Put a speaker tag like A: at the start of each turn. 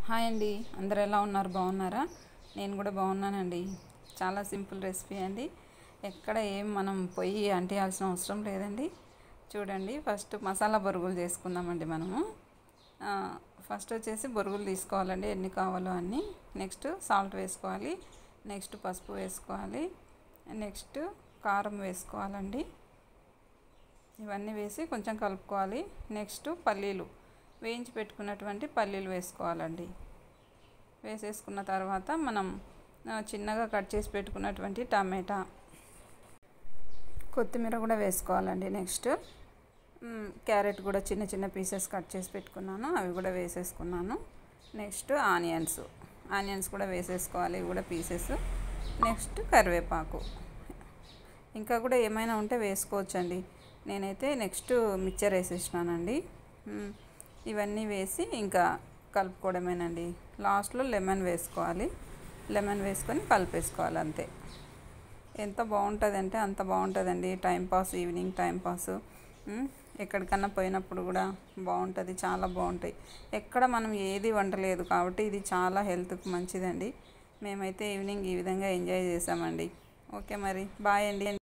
A: hi అండి అందరు ఎలా ఉన్నారు బాగున్నారా నేను కూడా బాగున్నానండి చాలా సింపుల్ రెసిపీ అండి ఎక్కడ ఏం మనం పొయ్యి అంటేయాల్సిన అవసరం లేదండి చూడండి ఫస్ట్ మసాలా బొరుగులు చేసుకుందామండి మనము ఆ, ఫస్ట్ వచ్చేసి బొరుగులు తీసుకోవాలండి ఎన్ని కావాలో అన్నీ నెక్స్ట్ సాల్ట్ వేసుకోవాలి నెక్స్ట్ పసుపు వేసుకోవాలి నెక్స్ట్ కారం వేసుకోవాలండి ఇవన్నీ వేసి కొంచెం కలుపుకోవాలి నెక్స్ట్ పల్లీలు వేయించి పెట్టుకున్నటువంటి పల్లీలు వేసుకోవాలండి వేసేసుకున్న తర్వాత మనం ఆ, చిన్నగా కట్ చేసి పెట్టుకున్నటువంటి టమాటా కొత్తిమీర కూడా వేసుకోవాలండి నెక్స్ట్ మ్, క్యారెట్ కూడా చిన్న చిన్న పీసెస్ కట్ చేసి పెట్టుకున్నాను అవి కూడా వేసేసుకున్నాను నెక్స్ట్ ఆనియన్స్ ఆనియన్స్ కూడా వేసేసుకోవాలి ఇవి కూడా పీసెస్ నెక్స్ట్ కరివేపాకు ఇంకా కూడా ఏమైనా ఉంటే వేసుకోవచ్చండి నేనైతే నెక్స్ట్ మిక్చర్ వేసేసినానండి మ్, ఇవన్నీ వేసి ఇంకా కలుపుకోవడమేనండి లాస్ట్లో లెమన్ వేసుకోవాలి లెమన్ వేసుకొని కలిపేసుకోవాలి అంతే ఎంత బాగుంటుందంటే అంత బాగుంటుందండి టైంపాస్ ఈవినింగ్ టైంపాస్ ఎక్కడికన్నా పోయినప్పుడు కూడా బాగుంటుంది చాలా బాగుంటాయి ఎక్కడ మనం ఏది వండలేదు కాబట్టి ఇది చాలా హెల్త్కి మంచిదండి మేమైతే ఈవినింగ్ ఈ విధంగా ఎంజాయ్ చేసామండి ఓకే మరి బాయ్ అండి